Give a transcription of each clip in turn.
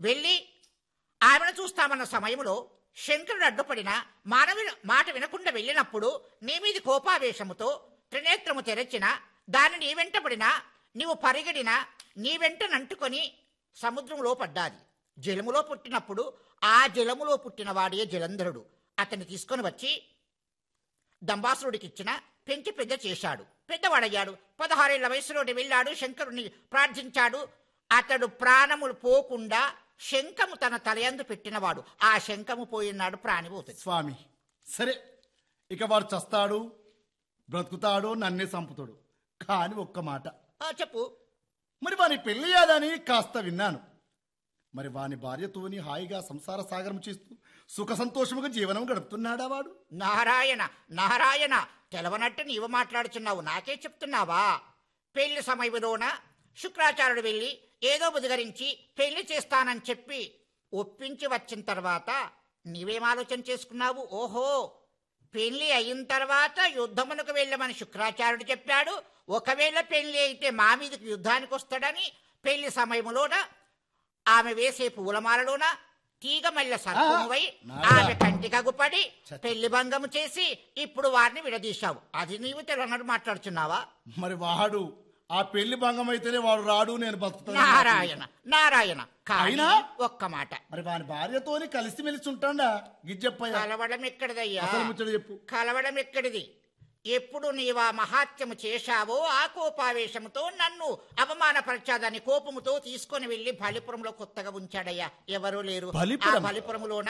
వెళ్ళి ఆమెను చూస్తామన్న సమయంలో శంకరుడు అడ్డుపడిన మానవి మాట వినకుండా వెళ్ళినప్పుడు నీ మీది కోపావేశముతో త్రినేత్రము తెరచిన దాని నీ వెంటపడినా నీవు పరిగెడినా నీ వెంట నంటుకొని సముద్రంలో పడ్డాది జలములో పుట్టినప్పుడు ఆ జలములో పుట్టిన వాడే జలంధరుడు అతన్ని తీసుకొని వచ్చి దంబాసురుడికి ఇచ్చిన పెంచి పెద్ద చేశాడు పెద్దవాడయ్యాడు పదహారేళ్ల వయసులోని వెళ్ళాడు శంకరుని ప్రార్థించాడు అతడు ప్రాణములు పోకుండా శంఖము తన తలయందు పెట్టినవాడు ఆ శంఖము పోయినాడు ప్రాణిపోతుంది స్వామి సరే ఇక వాడు చస్తాడు బ్రతుకుతాడు నన్నే చంపుతాడు కాని ఒక్క మాట ఆ, చెప్పు మరి వాని పెళ్లి చేయాలని కాస్త విన్నాను మరి వాని భార్యతోని హాయిగా సంసార సాగరం చేస్తూ సుఖ సంతోషముగా జీవనం గడుపుతున్నాడా వాడు నారాయణ నారాయణ తెలవనట్టు నీవు మాట్లాడుచున్నావు నాకే చెప్తున్నావా పెళ్లి సమయంలోన శుక్రాచార్యుడు వెళ్ళి ఏదో బుధగరించి పెళ్లి చేస్తానని చెప్పి ఒప్పించి వచ్చిన తర్వాత నీవేం ఆలోచన చేసుకున్నావు ఓహో పెళ్లి అయిన తర్వాత యుద్ధమునకు వెళ్ళమని శుక్రాచార్యుడు చెప్పాడు ఒకవేళ పెళ్లి అయితే మా మీదకి యుద్ధానికి వస్తాడని పెళ్లి సమయంలోన ఆమె వేసే పూలమాలలోన తీగ మల్ల సర్పమువై నాయనా. ఆమె కంటికగుపడి పెళ్లి భంగము చేసి ఇప్పుడు వారిని విడదీశావు అది నీవు తెలవనట్టు మాట్లాడుచున్నావా మరి వాడు ఆ పెళ్లి భంగం అయితేనే వాడు రాడు నేను బతుకుతాను నారాయణ నారాయణ కానీ అయినా? ఒక్క మాట మరి వాని భార్యతోని కలిసిమెలిసి ఉంటాడా గిజ్జప్పయ్య కలవడం ఎక్కడిదయ్యా అసలు ముచ్చట చెప్పు కలవడం ఎక్కడిది ఎప్పుడు నీవా మహాత్యము చేశావో ఆ కోపావేశముతో నన్ను అవమానపరచాదని కోపముతో తీసుకొని వెళ్లి బలిపురంలో కొత్తగా ఉంచాడయ్యా ఎవరు లేరు ఆ బలిపురం? బలిపురములోన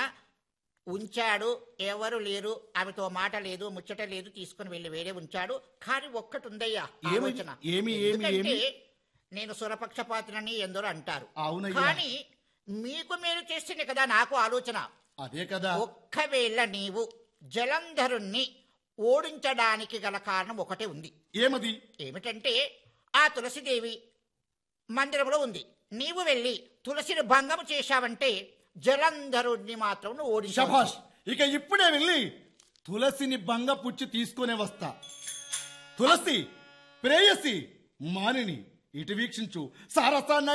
ఉంచాడు ఎవరు లేరు ఆమెతో మాట లేదు ముచ్చట లేదు తీసుకొని వెళ్లి వేరే ఉంచాడు కానీ ఒక్కటి ఉందయ్యా ఏమి- ఆలోచన ఏమి- ఏమి- ఎందుకంటే ఏమి? నేను సురపక్షపాతులని ఎందరో అంటారు అవునయ్యా. కానీ మీకు మీరు చేస్తేనే కదా నాకు ఆలోచన అదే కదా ఒక్కవేళ నీవు జలంధరుణ్ణి ఓడించడానికి గల కారణం ఒకటే ఉంది ఏమది ఏమిటంటే ఆ తులసిదేవి మందిరంలో ఉంది నీవు వెళ్ళి తులసిని భంగం చేశావంటే జలంధరుణ్ణి మాత్రం నువ్వు ఓడించవచ్చు. శభాష్ ఇక ఇప్పుడే వెళ్ళి తులసిని బంగ పుచ్చి తీసుకునే వస్తా తులసి ప్రేయసి మానిని ఇటు వీక్షించు సారసా